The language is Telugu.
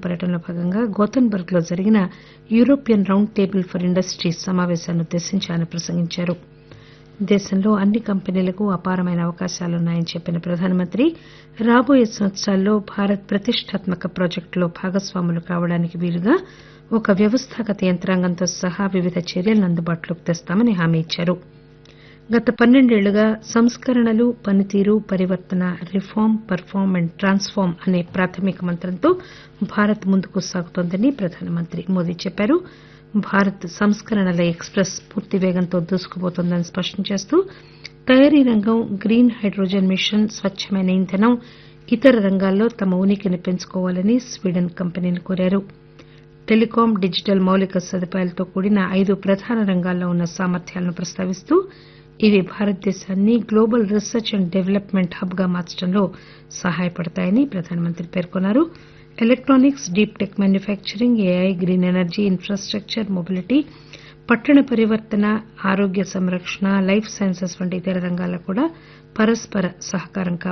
పర్యటనలో భాగంగా గోతన్బర్గ్ లో జరిగిన European round table for industries సమాపేశాన్ని ఉద్దేశించి ఆయన ప్రసంగించారు దేశంలో అన్ని కంపెనీలకు అపారమైన అవకాశాలున్నాయని చెప్పిన ప్రధానమంత్రి రాబోయే సంవత్సరాల్లో భారత్ ప్రతిష్టాత్మక ప్రాజెక్టుల్లో భాగస్వాములు కావడానికి వీలుగా ఒక వ్యవస్థాగత యంత్రాంగంతో సహా వివిధ చర్యలను అందుబాటులోకి తెస్తామని హామీ ఇచ్చారు గత పన్నెండేళ్లుగా సంస్కరణలు పనితీరు పరివర్తన రిఫార్మ్ పర్ఫార్మ్ అండ్ ట్రాన్స్ఫార్మ్ అనే ప్రాథమిక మంత్రంతో భారత్ ముందుకు సాగుతోందని ప్రధానమంత్రి మోదీ చెప్పారు భారత్ సంస్కరణల ఎక్స్ ప్రెస్ పూర్తి వేగంతో దూసుకుపోతోందని స్పష్టం చేస్తూ తయారీ రంగం గ్రీన్ హైడ్రోజన్ మిషన్ స్వచ్చమైన ఇంధనం ఇతర రంగాల్లో తమ ఉనికిని పెంచుకోవాలని స్వీడన్ కంపెనీని కోరారు టెలికాం డిజిటల్ మౌలిక సదుపాయాలతో కూడిన ఐదు ప్రధాన రంగాల్లో ఉన్న సామర్థ్యాలను ప్రస్తావిస్తూ ఇవి భారతదేశాన్ని global research and development hub గా మార్చడంలో సహాయపడతాయని ప్రధానమంత్రి పేర్కొన్నారు electronics deep tech manufacturing AI green energy infrastructure mobility పట్టణ పరివర్తన ఆరోగ్య సంరక్షణ లైఫ్ సైన్సెస్ వంటి ఇతర రంగాల్లో కూడా పరస్పర సహకారం